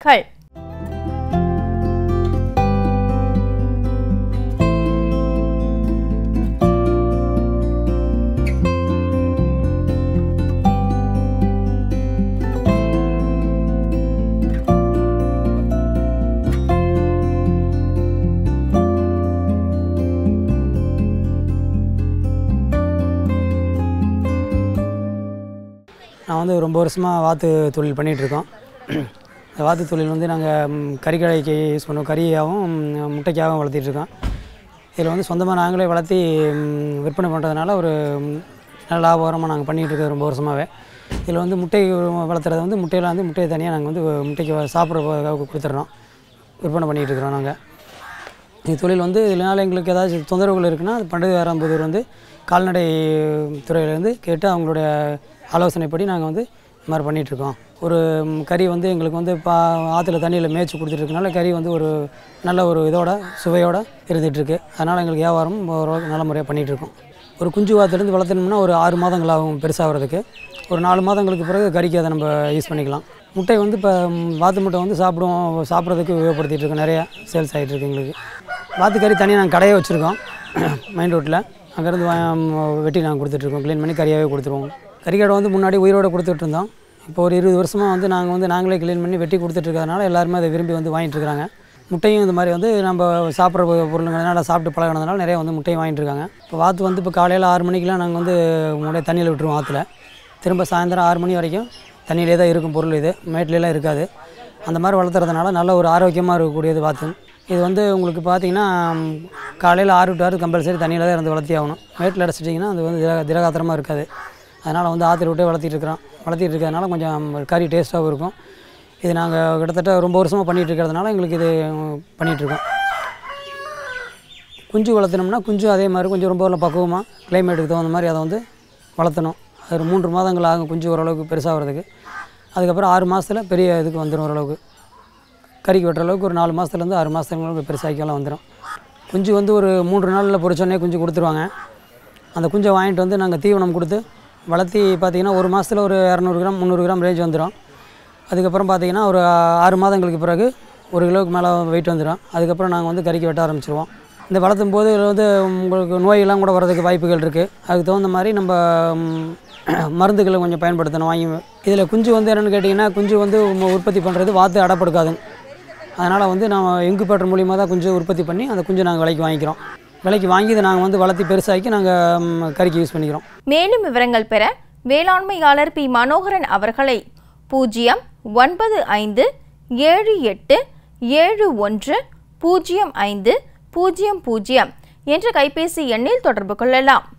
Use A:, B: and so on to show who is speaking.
A: செய்திகள்
B: நான் வந்து ரொம்ப வருஷமாக வாத்து தொழில் பண்ணிகிட்ருக்கோம் இந்த வாத்து தொழில் வந்து நாங்கள் கறிக்கடைக்கு யூஸ் பண்ணுவோம் கறியாகவும் ம், முட்டைக்காகவும் வளர்த்திட்ருக்கோம் இதில் வந்து சொந்தமாக நாங்களே வளர்த்தி ம், விற்பனை பண்ணுறதுனால ஒரு ம், நல்ல லாபகரமாக நாங்கள் பண்ணிகிட்டு இருக்கோம் ரொம்ப வருஷமாகவே இதில் வந்து முட்டை வளர்த்துறது வந்து முட்டையில் வந்து முட்டையை தனியாக நாங்கள் வந்து முட்டைக்கு சாப்பிட்ற கொடுத்துட்றோம் விற்பனை பண்ணிகிட்டு இருக்கிறோம் நாங்கள் இந்த தொழில் வந்து இதனால் எங்களுக்கு ஏதாச்சும் தொந்தரவுகள் இருக்குன்னா அது பண்டிகை ஆரம்பதூர் வந்து கால்நடை துறையிலேருந்து கேட்டு அவங்களுடைய ஆலோசனைப்படி நாங்கள் வந்து இது மாதிரி பண்ணிகிட்ருக்கோம் ஒரு ம், கறி வந்து எங்களுக்கு வந்து பா ஆற்றுல தண்ணியில் மேய்ச்சி கொடுத்துட்ருக்கனால கறி வந்து ஒரு நல்ல ஒரு இதோட சுவையோட இருந்துகிட்ருக்கு அதனால் எங்களுக்கு வியாபாரம் ஓரளவுக்கு நல்ல முறையாக பண்ணிகிட்ருக்கோம் ஒரு குஞ்சு வாத்துலேருந்து வளர்த்தணும்னா ஒரு ஆறு மாதங்கள் ஆகும் பெருசாகிறதுக்கு ஒரு நாலு மாதங்களுக்கு பிறகு கறிக்கு அதை நம்ம யூஸ் பண்ணிக்கலாம் முட்டை வந்து இப்போ ம், வாத்து முட்டை வந்து சாப்பிடுவோம் சாப்பிட்றதுக்கு உபயோகப்படுத்திட்டு இருக்கோம் நிறையா சேல்ஸ் ஆகிட்டு இருக்கு எங்களுக்கு வாத்து கறி தனியாக நாங்கள் கடையே வச்சுருக்கோம் மெயின் ரோட்டில் அங்கேருந்து வா- வெட்டி நாங்கள் கொடுத்துட்ருக்கோம் க்ளீன் பண்ணி கறியாகவே கொடுத்துருவோம் கறிக்கடை வந்து முன்னாடி உயிரோட கொடுத்துட்டு இருந்தோம் இப்போ ஒரு இருபது வருஷமாக வந்து நாங்கள் வந்து நாங்களே க்ளீன் பண்ணி வெட்டி கொடுத்துட்டு இருக்கிறதுனால எல்லாருமே அதை விரும்பி வந்து வாங்கிட்டு இருக்காங்க முட்டையும் இந்த மாதிரி வந்து நம்ம சாப்பிட்ற பொருளுங்கிறதுனால சாப்பிட்டு பழகினதுனால நிறைய வந்து முட்டையும் வாங்கிட்டு இருக்காங்க இப்போ வாத்து வந்து இப்போ காலையில் ஆறு மணிக்கெலாம் நாங்கள் வந்து முன்னாடி தண்ணியில் விட்டுருவோம் ஆற்றுல திரும்ப சாயந்தரம் ஆறு மணி வரைக்கும் தண்ணியிலே தான் இருக்கும் பொருள் இது மேட்லலாம் இருக்காது அந்த மாதிரி வளர்த்துறதுனால நல்ல ஒரு ஆரோக்கியமாக இருக்கக்கூடியது வாத்து இது வந்து உங்களுக்கு பார்த்தீங்கன்னா காலையில் ஆறு டு ஆறு கம்பல்சரி தண்ணியில் தான் இருந்து வளர்த்தி ஆகணும் மேட்டில் அடைச்சிட்டிங்கன்னா அது வந்து திர திரகாத்திரமாக இருக்காது அதனால் வந்து ஆற்றுல விட்டே வளர்த்திட்டு இருக்கிறோம் வளர்த்திட்டு இருக்கிறதுனால கொஞ்சம் கறி டேஸ்ட்டாகவும் இருக்கும் இது நாங்கள் கிட்டத்தட்ட ரொம்ப வருஷமாக பண்ணிகிட்டு இருக்கிறதுனால எங்களுக்கு இது பண்ணிகிட்ருக்கோம் குஞ்சு வளர்த்தணும்னா குஞ்சு அதே மாதிரி கொஞ்சம் ரொம்ப பக்குவமாக கிளைமேட்டுக்கு தகுந்த மாதிரி அதை வந்து வளர்த்தணும் அது ஒரு மூன்று மாதங்கள் ஆகும் குஞ்சு ஓரளவுக்கு பெருசாகிறதுக்கு அதுக்கப்புறம் ஆறு மாதத்தில் பெரிய இதுக்கு வந்துடும் ஓரளவுக்கு கறிக்கு வெட்டுற அளவுக்கு ஒரு நாலு மாதத்துலேருந்து ஆறு மாதத்துக்கு பெருசாக்கியெல்லாம் வந்துடும் குஞ்சு வந்து ஒரு மூன்று நாளில் பொறிச்சோடனே குஞ்சு கொடுத்துருவாங்க அந்த குஞ்சை வாங்கிட்டு வந்து நாங்கள் தீவனம் கொடுத்து வளர்த்தி பார்த்தீங்கன்னா ஒரு மாதத்தில் ஒரு இரநூறு கிராம் முந்நூறு கிராம் ரேஞ்ச் வந்துடும் அதுக்கப்புறம் பார்த்தீங்கன்னா ஒரு ஆறு மாதங்களுக்கு பிறகு ஒரு கிலோவுக்கு மேலே வெயிட் வந்துடும் அதுக்கப்புறம் நாங்கள் வந்து கறிக்கு வெட்ட ஆரம்பிச்சிருவோம் இந்த வளர்த்தும் போது இதில் வந்து உங்களுக்கு நோயெல்லாம் கூட வரதுக்கு வாய்ப்புகள் இருக்குது அதுக்கு தகுந்த மாதிரி நம்ம ம், மருந்துகளை கொஞ்சம் பயன்படுத்தணும் வாங்கி இதில் குஞ்சு வந்து என்னென்னு கேட்டிங்கன்னா குஞ்சு வந்து உ- உற்பத்தி பண்ணுறது வாத்து அடப்படுக்காதுங்க அதனால் வந்து நம்ம இன்குபேட்டர் மூலியமாக தான் குஞ்சு உற்பத்தி பண்ணி அந்த குஞ்சு நாங்கள் விலைக்கு வாங்கிக்கிறோம் விலைக்கு வாங்கி இதை நாங்கள் வந்து வளர்த்தி பெருசாக்கி நாங்கள் கறிக்கு யூஸ் பண்ணிக்கிறோம்
A: மேலும் விவரங்கள் பெற வேளாண்மையாளர் பி மனோகரன் அவர்களை பூஜ்ஜியம் ஒன்பது ஐந்து ஏழு எட்டு ஏழு ஒன்று பூஜ்ஜியம் ஐந்து பூஜ்ஜியம் பூஜ்ஜியம் என்ற கைபேசி எண்ணில் தொடர்பு கொள்ளலாம்